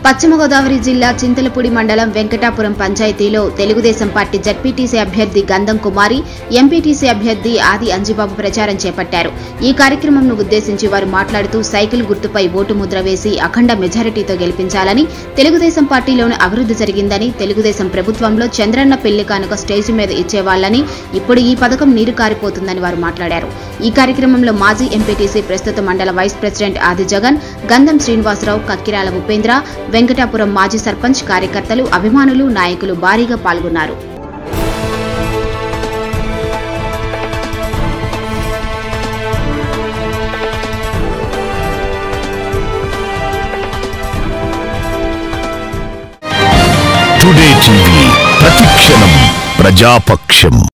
పశ్చిమ గోదావరి జిల్లా చింతలపూడి మండలం వెంకటాపురం పంచాయతీలో తెలుగుదేశం పార్టీ జడ్పీటీసీ అభ్యర్థి గంధం కుమారి ఎంపీటీసీ అభ్యర్థి ఆది అంజిబాబు ప్రచారం చేపట్టారు ఈ కార్యక్రమంను ఉద్దేశించి వారు మాట్లాడుతూ సైకిల్ గుర్తుపై ఓటు ముద్ర వేసి అఖండ మెజారిటీతో గెలిపించాలని తెలుగుదేశం పార్టీలోని అభివృద్ధి జరిగిందని తెలుగుదేశం ప్రభుత్వంలో చంద్రన్న పెళ్లి కానుక స్టేజి మీద ఇచ్చేవాళ్లని ఇప్పుడు ఈ పథకం నీరు కారిపోతుందని వారు మాట్లాడారు ఈ కార్యక్రమంలో మాజీ ఎంపీటీసీ ప్రస్తుత మండల వైస్ ప్రెసిడెంట్ ఆది జగన్ గంధం శ్రీనివాసరావు కక్కిరాల ఉపేంద్ర వెంకటాపురం మాజీ సర్పంచ్ కార్యకర్తలు అభిమానులు నాయకులు భారీగా పాల్గొన్నారు టుడే టీవీ ప్రతిక్షణం ప్రజాపక్షం